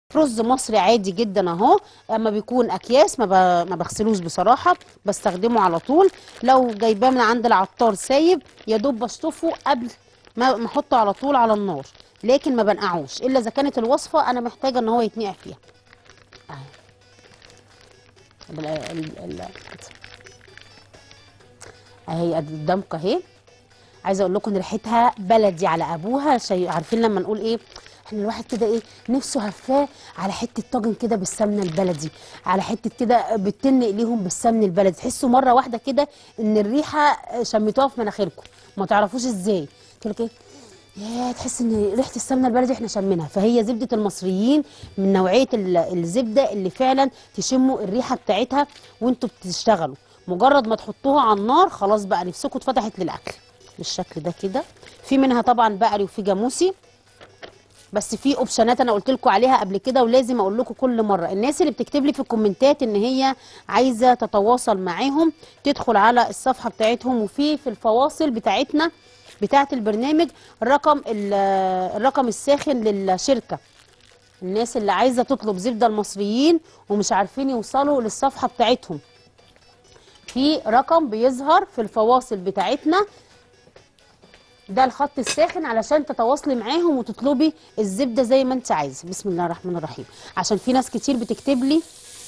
رز مصري عادي جدا اهو اما بيكون اكياس ما, ب... ما بغسلوش بصراحه بستخدمه على طول لو جايباه من عند العطار سايب يا دوب بشطفه قبل ما ما احطه على طول على النار لكن ما بنقعوش الا اذا كانت الوصفه انا محتاجه ان هو يتنقع فيها اهي ال- ال- ال- اهي قدامكم اهي عايزه اقول لكم ان ريحتها بلدي على ابوها شيء عارفين لما نقول ايه احنا الواحد كده ايه نفسه هفاه على حته طاجن كده بالسمنه البلدي على حته كده بتن ايديهم بالسمن البلدي تحسوا مره واحده كده ان الريحه شميتوها في مناخيركم ما تعرفوش ازاي تقول لك ايه يا تحس ان ريحه السمنه البلدي احنا شمينها فهي زبده المصريين من نوعيه ال- الزبده اللي فعلا تشموا الريحه بتاعتها وانتوا بتشتغلوا مجرد ما تحطوها على النار خلاص بقى نفسكم اتفتحت للاكل بالشكل ده كده في منها طبعا بقري وفي جاموسي بس في اوبشنات انا قلت لكم عليها قبل كده ولازم اقول لكم كل مره الناس اللي بتكتب لي في الكومنتات ان هي عايزه تتواصل معاهم تدخل على الصفحه بتاعتهم وفي في الفواصل بتاعتنا بتاعه البرنامج الرقم ال- الرقم الساخن للشركه الناس اللي عايزه تطلب زبده المصريين ومش عارفين يوصلوا للصفحه بتاعتهم في رقم بيظهر في الفواصل بتاعتنا ده الخط الساخن علشان تتواصلي معاهم وتطلبي الزبده زي ما انت عايزه بسم الله الرحمن الرحيم عشان في ناس كتير بتكتب لي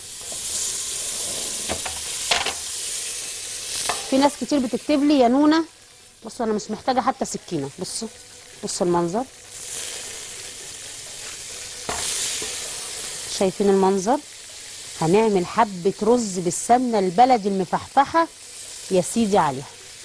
في ناس كتير بتكتب لي يا نونا بصوا انا مش محتاجه حتى سكينه بصوا بصوا المنظر شايفين المنظر هنعمل حبه رز بالسمنه البلدي المفحفحه يا سيدي عليها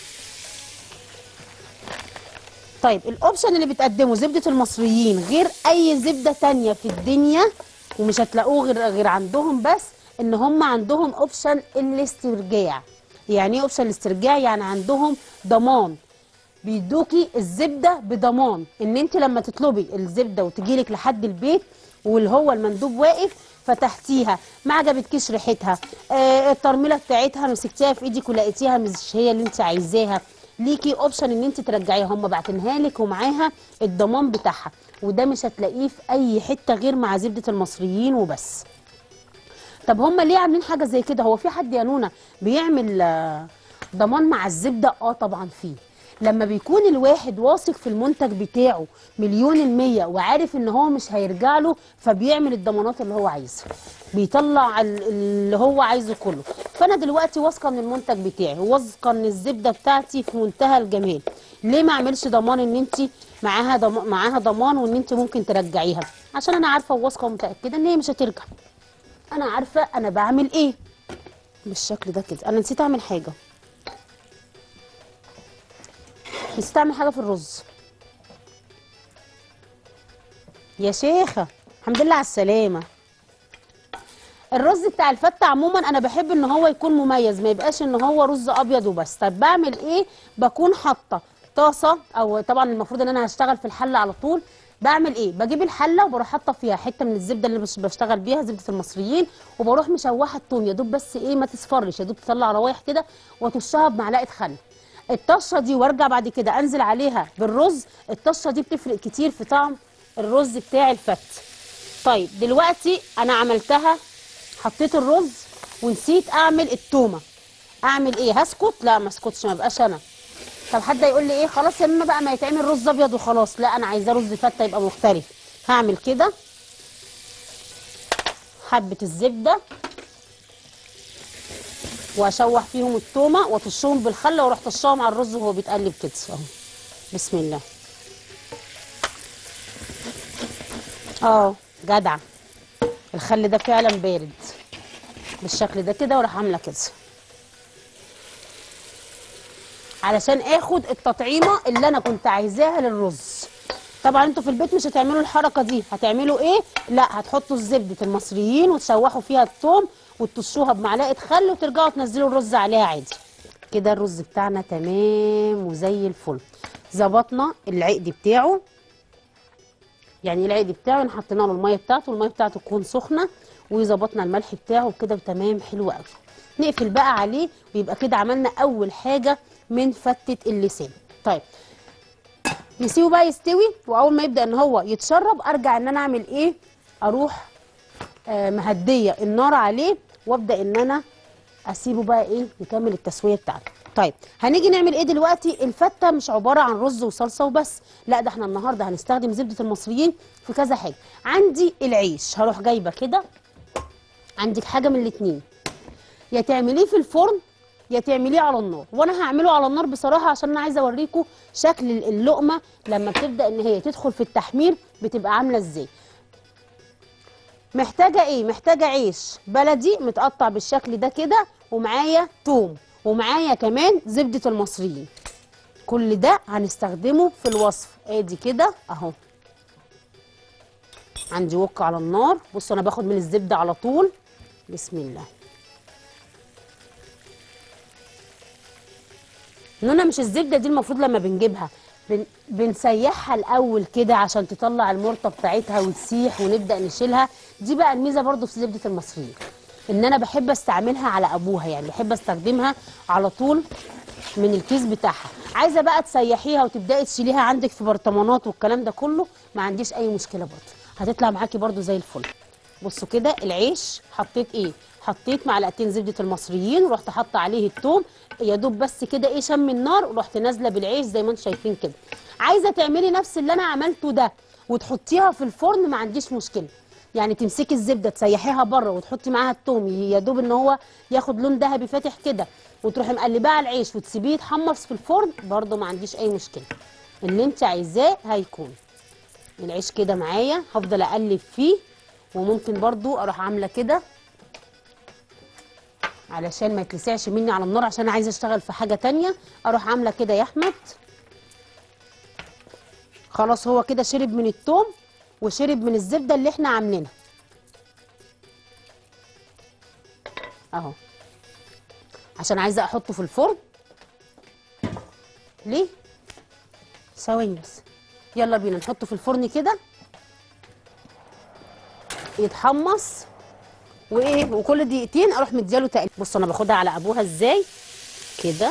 طيب الاوبشن اللي بتقدمه زبده المصريين غير اي زبده تانية في الدنيا ومش هتلاقوه غير غير عندهم بس ان هم عندهم اوبشن الاسترجاع يعني ايه اوبشن الاسترجاع يعني عندهم ضمان بيدوكي الزبده بضمان ان انت لما تطلبي الزبده وتجيلك لحد البيت واللي هو المندوب واقف فتحتيها ما عجبتكيش ريحتها آه الترميله بتاعتها مسكتيها في ايدك ولقيتيها مش هي اللي انت عايزاها ليكي اوبشن ان انت ترجعيها هم باعتينها لك ومعاها الضمان بتاعها وده مش هتلاقيه في اي حته غير مع زبده المصريين وبس طب هم ليه عاملين حاجه زي كده هو في حد يا نونا بيعمل آه، ضمان مع الزبده اه طبعا فيه لما بيكون الواحد واثق في المنتج بتاعه مليون المية وعارف ان هو مش هيرجع له فبيعمل الضمانات اللي هو عايزها بيطلع ال- اللي هو عايزه كله فانا دلوقتي واثقه من المنتج بتاعي واثقه ان الزبده بتاعتي في منتهى الجمال ليه ما اعملش ضمان ان انت معاها ضمان معاها ضمان وان انت ممكن ترجعيها عشان انا عارفه وواثقه ومتاكده ان هي مش هترجع انا عارفه انا بعمل ايه بالشكل ده كده انا نسيت اعمل حاجه نسيت اعمل حاجه في الرز يا شيخه الحمد لله على السلامه الرز بتاع الفته عموما انا بحب ان هو يكون مميز ما يبقاش ان هو رز ابيض وبس طب بعمل ايه بكون حاطه طاسه او طبعا المفروض ان انا هشتغل في الحله على طول بعمل ايه بجيب الحله وبروح حاطه فيها حته من الزبده اللي مش بشتغل بيها زبده المصريين وبروح مشوحه التوم يا دوب بس ايه ما تصفرش يا دوب تطلع روايح كده وترشها بمعلقه خل الطشه دي وارجع بعد كده انزل عليها بالرز الطشه دي بتفرق كتير في طعم الرز بتاع الفت طيب دلوقتي انا عملتها حطيت الرز ونسيت اعمل التومه اعمل ايه هسكت لا ما اسكتش ما بقاش انا طب حد يقول لي ايه خلاص يا ماما بقى ما يتعمل رز ابيض وخلاص لا انا عايزاه رز فته يبقى مختلف هعمل كده حبه الزبده واشوح فيهم التومه واطشهم بالخل واروح طشاهم على الرز وهو بيتقلب كده اهو بسم الله اه جدع الخل ده فعلا بارد بالشكل ده كده وراح عامله كده علشان اخد التطعيمه اللي انا كنت عايزاها للرز طبعا انتوا في البيت مش هتعملوا الحركه دي هتعملوا ايه لا هتحطوا زبده المصريين وتشوحوا فيها الثوم وتطشوها بمعلقه خل وترجعوا تنزلوا الرز عليها عادي كده الرز بتاعنا تمام وزي الفل ظبطنا العقد بتاعه يعني ايه العقد بتاعه إن حطينا له الميه بتاعته والميه بتاعته تكون سخنه وظبطنا الملح بتاعه وكده تمام حلو قوي نقفل بقى عليه ويبقى كده عملنا اول حاجه من فتة اللسان طيب نسيبه بقى يستوي واول ما يبدا ان هو يتشرب ارجع ان انا اعمل ايه اروح آه مهديه النار عليه وابدا ان انا اسيبه بقى ايه يكمل التسويه بتاعته طيب هنيجي نعمل ايه دلوقتي الفته مش عباره عن رز وصلصه وبس لا ده احنا النهارده هنستخدم زبده المصريين في كذا حاجه عندي العيش هروح جايبه كده عندك حاجه من الاتنين يا تعمليه في الفرن يا تعمليه على النار وانا هعمله على النار بصراحه عشان انا عايزه اوريكم شكل اللقمه لما بتبدا ان هي تدخل في التحمير بتبقى عامله ازاي محتاجه ايه محتاجه عيش بلدي متقطع بالشكل ده كده ومعايا توم ومعايا كمان زبده المصريين كل ده هنستخدمه في الوصف ادي كده اهو عندي وك على النار بصوا انا باخد من الزبده على طول بسم الله نونا مش الزبده دي المفروض لما بنجيبها بن... بنسيحها الاول كده عشان تطلع المرطه بتاعتها وتسيح ونبدا نشيلها دي بقى الميزه برضو في زبده المصريين ان انا بحب استعملها على ابوها يعني بحب استخدمها على طول من الكيس بتاعها عايزه بقى تسيحيها وتبداي تشيليها عندك في برطمانات والكلام ده كله ما عنديش اي مشكله برضو هتطلع معاكي برضو زي الفل بصوا كده العيش حطيت ايه حطيت معلقتين زبده المصريين ورحت حاطه عليه الثوم يا دوب بس كده ايه شم النار ورحت نازله بالعيش زي ما انتم شايفين كده عايزه تعملي نفس اللي انا عملته ده وتحطيها في الفرن ما عنديش مشكله يعني تمسكي الزبده تسيحيها بره وتحطي معاها الثوم يا دوب ان هو ياخد لون ذهبي فاتح كده وتروحي مقلباه على العيش وتسيبيه يتحمص في الفرن برده ما عنديش اي مشكله اللي انت عايزاه هيكون العيش كده معايا هفضل اقلب فيه وممكن برضو اروح عامله كده علشان ما يتلسعش مني على النار عشان عايزه اشتغل في حاجه تانية اروح عامله كده يا احمد خلاص هو كده شرب من التوم وشرب من الزبده اللي احنا عاملينها اهو عشان عايزه احطه في الفرن ليه ثواني بس يلا بينا نحطه في الفرن كده يتحمص وايه وكل دقيقتين اروح مدياله تقليب بص انا باخدها على ابوها ازاي كده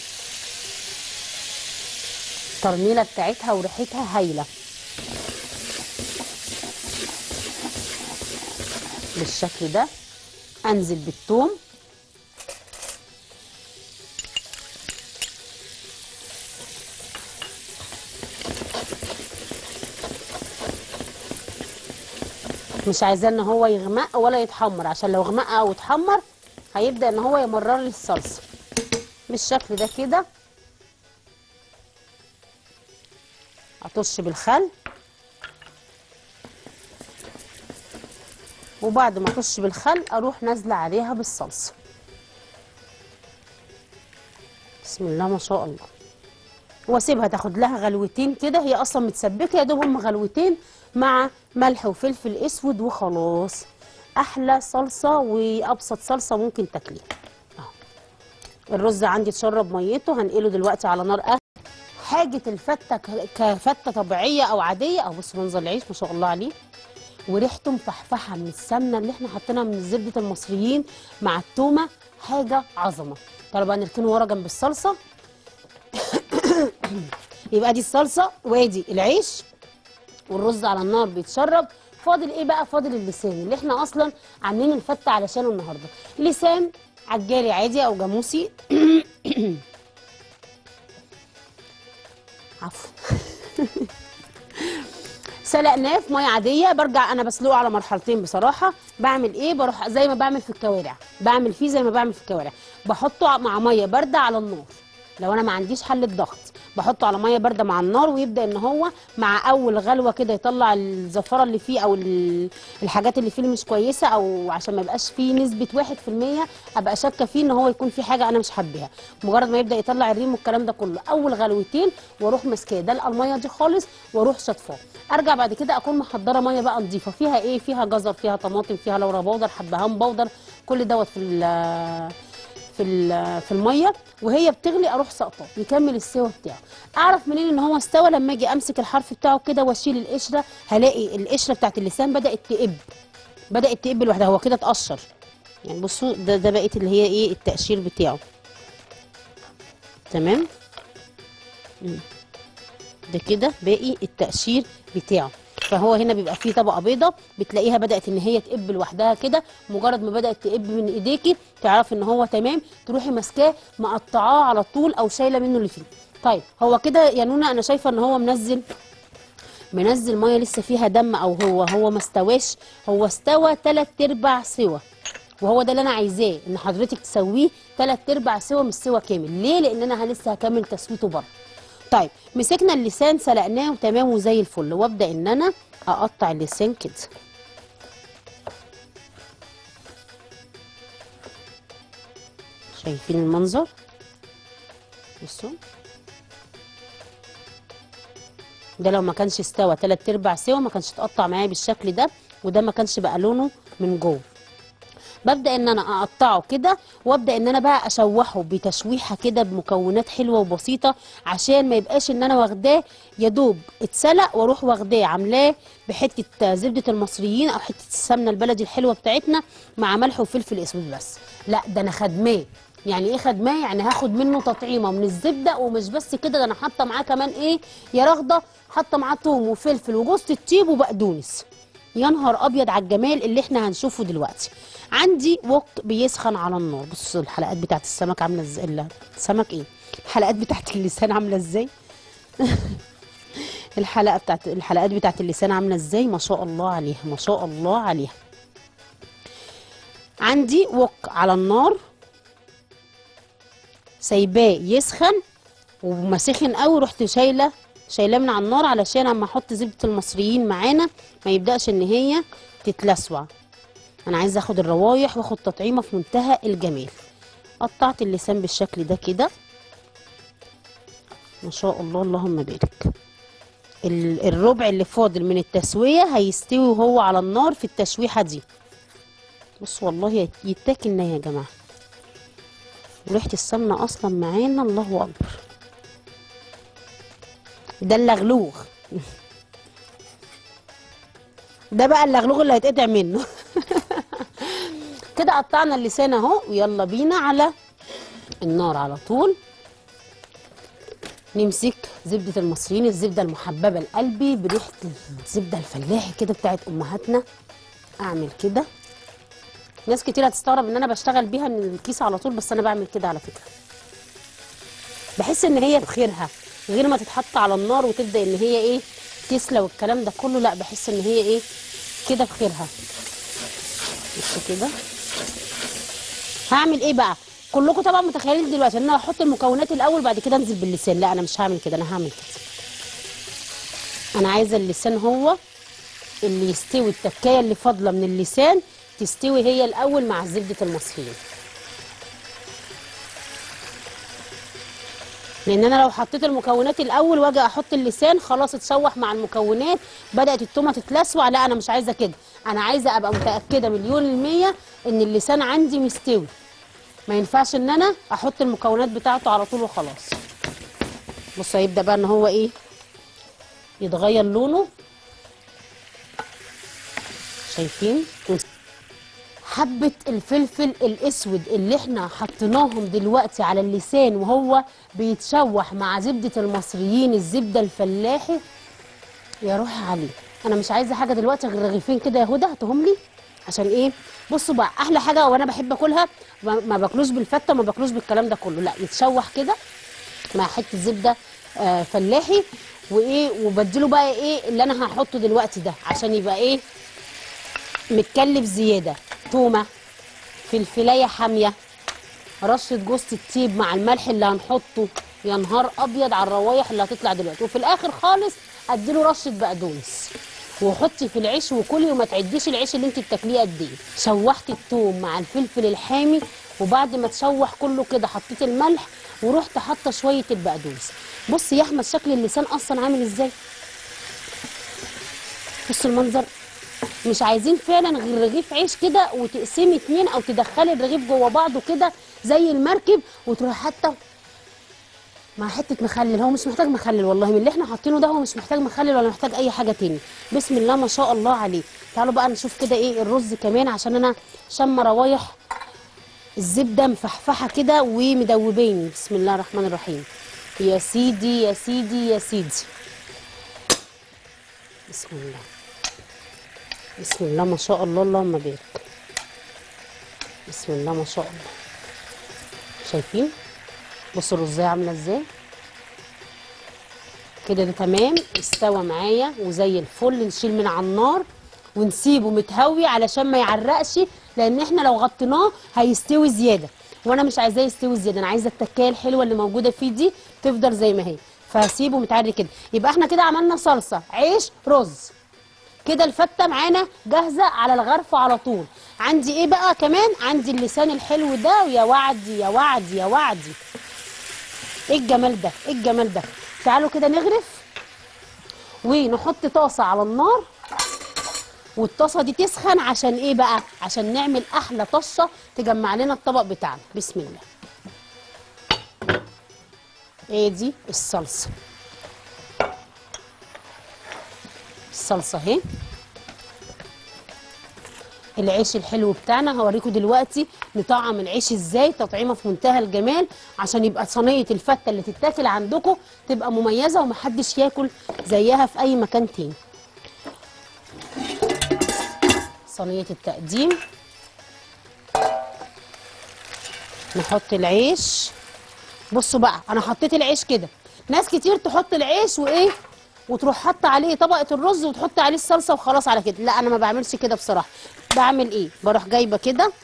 الترميله بتاعتها وريحتها هايله بالشكل ده انزل بالثوم مش عايزاه ان هو يغمق ولا يتحمر عشان لو غمق او اتحمر هيبدا ان هو يمرر لي الصلصه بالشكل ده كده اطش بالخل وبعد ما اطش بالخل اروح نازله عليها بالصلصه بسم الله ما شاء الله واسيبها تاخد لها غلوتين كده هي اصلا متسبكه يا دوب هم غلوتين مع ملح وفلفل اسود وخلاص احلى صلصه وابسط صلصه ممكن تاكليها اهو الرز عندي اتشرب ميته هنقله دلوقتي على نار قهوه حاجه الفته ك- كفته طبيعيه او عاديه اهو بص منظر العيش ما شاء الله عليه وريحته مفحفحه من السمنه اللي احنا حاطينها من زبده المصريين مع التومه حاجه عظمه تعالوا بقى نركنه ورا جنب الصلصه يبقى دي الصلصه وادي العيش والرز على النار بيتشرب فاضل ايه بقى فاضل اللسان اللي احنا اصلا عاملين الفته علشانه النهارده لسان عجالي عادي او جاموسي عفوا سلقناه في ميه عاديه برجع انا بسلقه على مرحلتين بصراحه بعمل ايه بروح زي ما بعمل في الكوارع بعمل فيه زي ما بعمل في الكوارع بحطه مع ميه بارده على النار لو انا ما عنديش حله ضغط بحطه على ميه بارده مع النار ويبدا ان هو مع اول غلوه كده يطلع الزفره اللي فيه او ال- الحاجات اللي فيه اللي مش كويسه او عشان ما يبقاش فيه نسبه 1% ابقى شاكه فيه ان هو يكون فيه حاجه انا مش حباها مجرد ما يبدا يطلع الريم والكلام ده كله اول غلوتين واروح ماسكاه دلقه الميه دي خالص واروح شطفاه ارجع بعد كده اكون محضره ميه بقى نظيفه فيها ايه فيها جزر فيها طماطم فيها لورا بودر حبهان بودر كل دوت في ال- في ال- في الميه وهي بتغلي اروح سقطاه يكمل السوا بتاعه اعرف منين ان هو استوى لما اجي امسك الحرف بتاعه كده واشيل القشره هلاقي القشره بتاعت اللسان بدات تقب بدات تقب لوحدها هو كده اتقشر يعني بصوا ده ده بقيت اللي هي ايه التقشير بتاعه تمام مم. ده كده باقي التقشير بتاعه فهو هنا بيبقى فيه طبقه بيضه بتلاقيها بدات ان هي تقب لوحدها كده مجرد ما بدات تقب من ايديكي تعرفي ان هو تمام تروحي ماسكاه مقطعاه على طول او شايله منه اللي فيه طيب هو كده يا نونا انا شايفه ان هو منزل منزل ميه لسه فيها دم او هو هو ما استواش هو استوى تلات ارباع سوا وهو ده اللي انا عايزاه ان حضرتك تسويه تلات ارباع سوا مش سوا كامل ليه لان انا لسه هكمل تسويته بره طيب مسكنا اللسان سلقناه وتمام وزي الفل وابدا ان انا اقطع اللسان كده شايفين المنظر بصوا ده لو ما كانش استوى تلات ارباع سوا ما كانش اتقطع معايا بالشكل ده وده ما كانش بقى لونه من جوه ببدا ان انا اقطعه كده وابدا ان انا بقى اشوحه بتشويحه كده بمكونات حلوه وبسيطه عشان ما يبقاش ان انا واخداه يا دوب اتسلق واروح واخداه عاملاه بحته زبده المصريين او حته السمنه البلدي الحلوه بتاعتنا مع ملح وفلفل اسود بس لا ده انا خدماه يعني ايه خدماه يعني هاخد منه تطعيمه من الزبده ومش بس كده ده انا حاطه معاه كمان ايه يا رغده حاطه معاه توم وفلفل وجوز الطيب وبقدونس يا نهار ابيض على الجمال اللي احنا هنشوفه دلوقتي عندي وok بيسخن على النار بصوا الحلقات بتاعت السمك عامله ازاي لا السمك ايه الحلقات بتاعت اللسان عامله ازاي الحلقه بتاعت الحلقات بتاعت اللسان عامله ازاي ما شاء الله عليها ما شاء الله عليها عندي وok على النار سايباه يسخن وما سخن قوي رحت شايله شايلاه من على النار علشان اما احط زبده المصريين معانا ما يبداش ان هي تتلسوع انا عايزه اخد الروايح واخد تطعيمه في منتهى الجمال قطعت اللسان بالشكل ده كده ما شاء الله اللهم بارك ال- الربع اللي فاضل من التسويه هيستوي وهو على النار في التشويحه دي بص والله يت- يتاكل نيه يا جماعه وريحه السمنه اصلا معانا الله اكبر ده اللغلوغ ده بقى اللغلوغ اللي هيتقطع منه كده قطعنا اللسان اهو ويلا بينا على النار على طول نمسك زبدة المصريين الزبدة المحببة لقلبي بريحة الزبدة الفلاحي كده بتاعت أمهاتنا أعمل كده ناس كتير هتستغرب إن أنا بشتغل بيها من الكيس على طول بس أنا بعمل كده على فكرة بحس إن هي بخيرها غير ما تتحط على النار وتبدأ إن هي إيه تسلى والكلام ده كله لا بحس إن هي إيه كده بخيرها بصوا كده هعمل ايه بقى كلكم طبعا متخيلين دلوقتي ان انا هحط المكونات الاول بعد كده انزل باللسان لا انا مش هعمل كده انا هعمل كده انا عايزه اللسان هو اللي يستوي التكايه اللي فاضله من اللسان تستوي هي الاول مع زبده المصريين لان انا لو حطيت المكونات الاول واجي احط اللسان خلاص اتشوح مع المكونات بدات التومه تتلسوع لا انا مش عايزه كده انا عايزه ابقى متاكده مليون الميه ان اللسان عندي مستوي ما ينفعش ان انا احط المكونات بتاعته على طول وخلاص بص هيبدا بقى ان هو ايه يتغير لونه شايفين حبة الفلفل الأسود اللي احنا حطيناهم دلوقتي على اللسان وهو بيتشوح مع زبدة المصريين الزبدة الفلاحي يا روحي عليه أنا مش عايزة حاجة دلوقتي غير رغيفين كده يا هدى هاتهم لي عشان إيه بصوا بقى أحلى حاجة وأنا بحب أكلها ما ما باكلوش بالفتة ما باكلوش بالكلام ده كله لا يتشوح كده مع حتة زبدة آه فلاحي وإيه وبديله بقى إيه اللي أنا هحطه دلوقتي ده عشان يبقى إيه متكلف زياده تومه فلفلايه حاميه رشه جوز الطيب مع الملح اللي هنحطه يا نهار ابيض على الروايح اللي هتطلع دلوقتي وفي الاخر خالص اديله رشه بقدونس وحطي في العيش وكلي وما تعديش العيش اللي انت بتاكليه قد ايه شوحت التوم مع الفلفل الحامي وبعد ما تشوح كله كده حطيت الملح ورحت حاطه شويه البقدونس بص يا احمد شكل اللسان اصلا عامل ازاي بص المنظر مش عايزين فعلا غير رغيف عيش كده وتقسمي اتنين او تدخلي الرغيف جوه بعضه كده زي المركب وتروحي حاطه مع حته مخلل هو مش محتاج مخلل والله من اللي احنا حاطينه ده هو مش محتاج مخلل ولا محتاج اي حاجه تاني بسم الله ما شاء الله عليه تعالوا بقى نشوف كده ايه الرز كمان عشان انا شامه روايح الزبده مفحفحه كده ومدوباني بسم الله الرحمن الرحيم يا سيدي يا سيدي يا سيدي بسم الله بسم الله ما شاء الله اللهم بارك بسم الله ما شاء الله شايفين بصوا الرزايه عامله ازاي كده ده تمام استوى معايا وزي الفل نشيل من على النار ونسيبه متهوي علشان ما يعرقش لان احنا لو غطيناه هيستوي زياده وانا مش عايزاه يستوي زياده انا عايزه التكايه الحلوه اللي موجوده فيه دي تفضل زي ما هي فهسيبه متعري كده يبقى احنا كده عملنا صلصه عيش رز كده الفته معانا جاهزه على الغرف على طول عندي ايه بقى كمان عندي اللسان الحلو ده ويا وعدي يا وعدي يا وعدي ايه الجمال ده ايه الجمال ده تعالوا كده نغرف ونحط طاسه على النار والطاسه دي تسخن عشان ايه بقى عشان نعمل احلى طشه تجمع لنا الطبق بتاعنا بسم الله ايه دي الصلصه الصلصه اهي العيش الحلو بتاعنا هوريكم دلوقتي نطعم العيش ازاي تطعيمه في منتهى الجمال عشان يبقى صينيه الفته اللي تتاكل عندكم تبقى مميزه ومحدش ياكل زيها في اي مكان تاني صينيه التقديم نحط العيش بصوا بقى انا حطيت العيش كده ناس كتير تحط العيش وايه وتروح حاطه عليه طبقه الرز وتحط عليه الصلصه وخلاص على كده لا انا ما بعملش كده بصراحه بعمل ايه بروح جايبه كده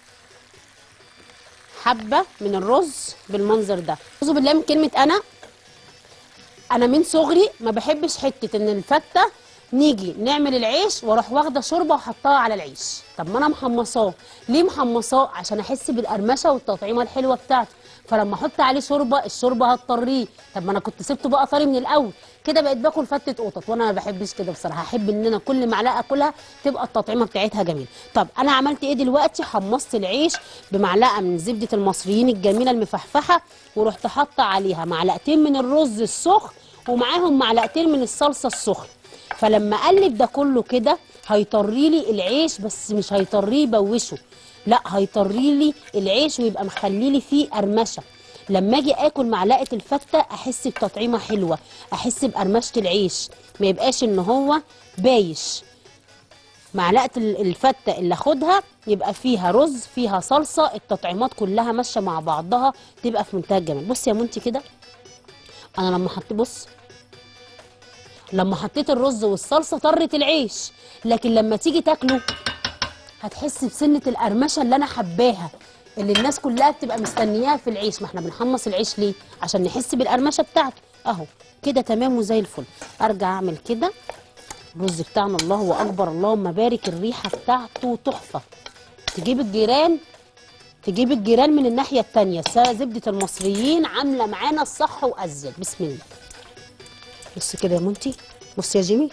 حبه من الرز بالمنظر ده اعوذ بالله من كلمه انا انا من صغري ما بحبش حته ان الفته نيجي نعمل العيش واروح واخده شوربه وحطها على العيش طب ما انا محمصاه ليه محمصاه عشان احس بالقرمشه والتطعيمه الحلوه بتاعته فلما احط عليه شوربه الشوربه هتطريه طب ما انا كنت سبته بقى طري من الاول كده بقيت باكل فته قطط وانا ما بحبش كده بصراحه احب ان انا كل معلقه اكلها تبقى التطعيمه بتاعتها جميله طب انا عملت ايه دلوقتي حمصت العيش بمعلقه من زبده المصريين الجميله المفحفحه ورحت حاطه عليها معلقتين من الرز السخن ومعاهم معلقتين من الصلصه السخنه فلما اقلب ده كله كده هيطري لي العيش بس مش هيطريه يبوشه لا هيطري لي العيش ويبقى مخلي لي فيه قرمشه لما اجي اكل معلقه الفته احس بتطعيمه حلوه احس بقرمشه العيش ما يبقاش ان هو بايش معلقه ال- الفته اللي اخدها يبقى فيها رز فيها صلصه التطعيمات كلها ماشيه مع بعضها تبقى في منتهى الجمال بص يا منتي كده انا لما حطيت بص لما حطيت الرز والصلصه طرت العيش لكن لما تيجي تاكله هتحس بسنه القرمشه اللي انا حباها اللي الناس كلها بتبقى مستنياها في العيش ما احنا بنحمص العيش ليه عشان نحس بالقرمشه بتاعته اهو كده تمام وزي الفل ارجع اعمل كده الرز بتاعنا الله اكبر اللهم بارك الريحه بتاعته تحفه تجيب الجيران تجيب الجيران من الناحيه التانية زبده المصريين عامله معانا الصح وازيد بسم الله بص كده يا منتي بص يا جيمي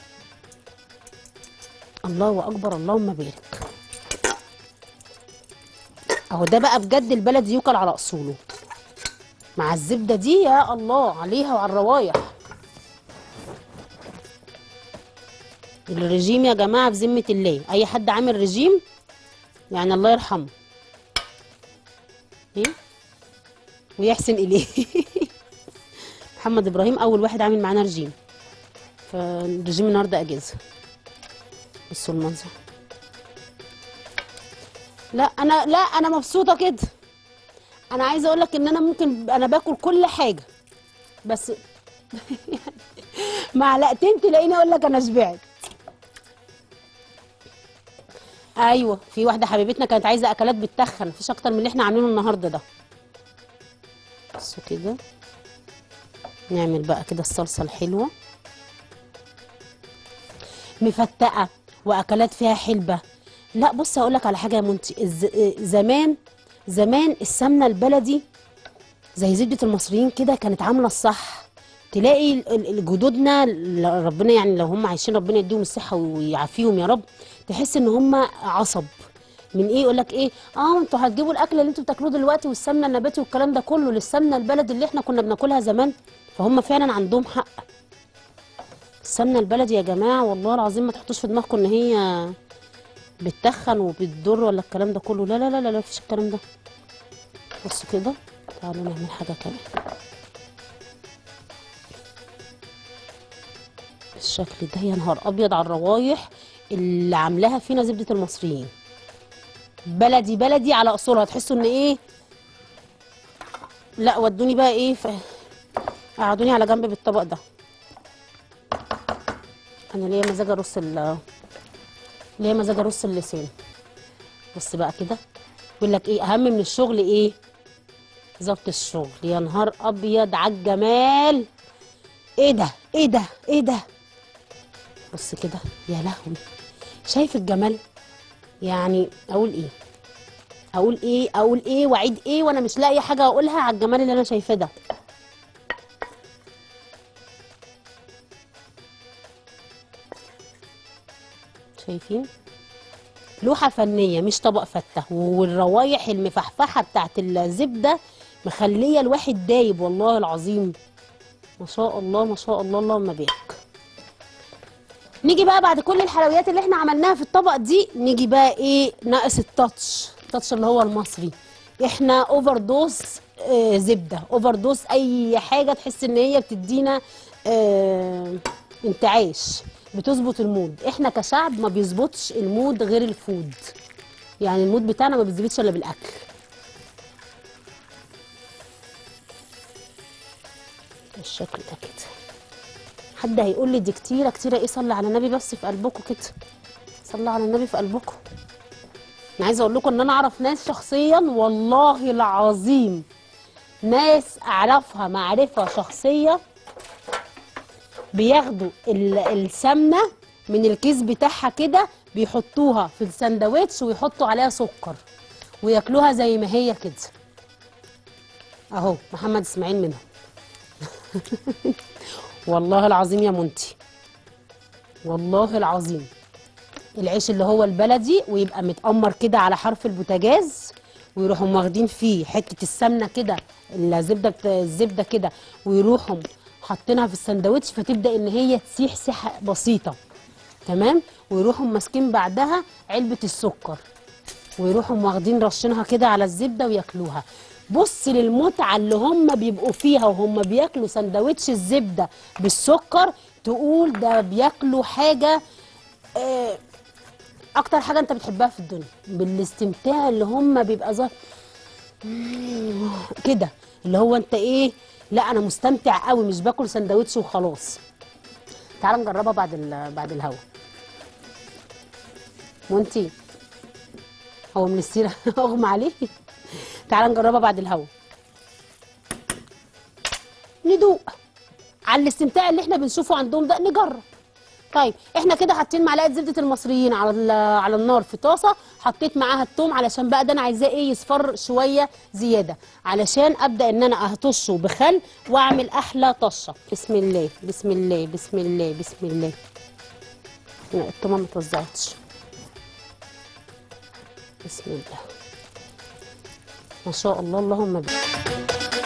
الله اكبر اللهم بارك اهو ده بقى بجد البلد يوكل على اصوله مع الزبده دي يا الله عليها وعلى الروايح الرجيم يا جماعه بذمه الله اي حد عامل رجيم يعني الله يرحمه ايه ويحسن اليه محمد ابراهيم اول واحد عامل معانا رجيم فالرجيم النهارده اجازه بصوا المنظر لا انا لا انا مبسوطه كده انا عايزه اقول لك ان انا ممكن انا باكل كل حاجه بس معلقتين تلاقيني اقول لك انا شبعت ايوه في واحده حبيبتنا كانت عايزه اكلات بتتخن مفيش اكتر من اللي احنا عاملينه النهارده ده بصوا كده نعمل بقى كده الصلصه الحلوه مفتقه واكلات فيها حلبه لا بص هقول لك على حاجه يا منتي الز- زمان زمان السمنه البلدي زي زبده المصريين كده كانت عامله الصح تلاقي ال- ال- ال- جدودنا ل- ربنا يعني لو هم عايشين ربنا يديهم الصحه ويعافيهم يا رب تحس ان هم عصب من ايه يقول لك ايه اه انتوا هتجيبوا الاكل اللي انتوا بتاكلوه دلوقتي والسمنه النباتي والكلام ده كله للسمنه البلدي اللي احنا كنا بناكلها زمان فهم فعلا عندهم حق السمنه البلدي يا جماعه والله العظيم ما تحطوش في دماغكم ان هي بتتخن وبتضر ولا الكلام ده كله لا لا لا لا لا مفيش الكلام ده بصوا كده تعالوا نعمل حاجه كمان بالشكل ده يا نهار ابيض على الروايح اللي عاملاها فينا زبده المصريين بلدي بلدي على اصولها تحسوا ان ايه لا ودوني بقى ايه ف... قعدوني على جنب بالطبق ده انا ليا مزاج ارص ال ليا مزاج ارص اللسان بص بقى كده يقول لك ايه اهم من الشغل ايه ظبط الشغل يا نهار ابيض على الجمال ايه ده ايه ده ايه ده بص كده يا لهوي شايف الجمال يعني اقول ايه اقول ايه اقول ايه واعيد ايه وانا مش لاقيه حاجه اقولها على الجمال اللي انا شايفاه ده شايفين لوحه فنيه مش طبق فته والروايح المفحفحه بتاعت الزبده مخليه الواحد دايب والله العظيم ما شاء الله ما شاء الله اللهم بارك نيجي بقى بعد كل الحلويات اللي احنا عملناها في الطبق دي نيجي بقى ايه ناقص التاتش التاتش اللي هو المصري احنا اوفر دوز آه زبده اوفر دوز اي حاجه تحس ان هي بتدينا آه انتعاش بتظبط المود احنا كشعب ما بيظبطش المود غير الفود يعني المود بتاعنا ما بيظبطش الا بالاكل بالشكل ده كده حد هيقول لي دي كتيره كتيره ايه صلي على النبي بس في قلبكم كده صلي على النبي في قلبكم انا عايزه اقول لكم ان انا اعرف ناس شخصيا والله العظيم ناس اعرفها معرفه شخصيه بياخدوا ال- السمنه من الكيس بتاعها كده بيحطوها في السندوتش ويحطوا عليها سكر وياكلوها زي ما هي كده اهو محمد اسماعيل منهم والله العظيم يا منتي والله العظيم العيش اللي هو البلدي ويبقى متأمر كده على حرف البوتاجاز ويروحوا واخدين فيه حته السمنه كده الزبده بتا... الزبده كده ويروحوا حاطينها في السندوتش فتبدا ان هي تسيح سيحه بسيطه تمام ويروحوا ماسكين بعدها علبه السكر ويروحوا واخدين رشينها كده على الزبده وياكلوها بص للمتعه اللي هم بيبقوا فيها وهم بياكلوا سندوتش الزبده بالسكر تقول ده بياكلوا حاجه آه، اكتر حاجه انت بتحبها في الدنيا بالاستمتاع اللي هم بيبقى ظاهر كده اللي هو انت ايه لا انا مستمتع قوي مش باكل سندوتش وخلاص تعال نجربها بعد ال- بعد الهوا وانتي هو من السيره اغمى عليه تعال نجربها بعد الهوا ندوق على الاستمتاع اللي احنا بنشوفه عندهم ده نجرب طيب احنا كده حاطين معلقه زبده المصريين على ال- على النار في طاسه حطيت معاها التوم علشان بقى ده انا عايزاه ايه يصفر شويه زياده علشان ابدا ان انا اهطشه بخل واعمل احلى طشه بسم الله بسم الله بسم الله بسم الله لا التومه ما اتوزعتش بسم الله ما شاء الله اللهم بارك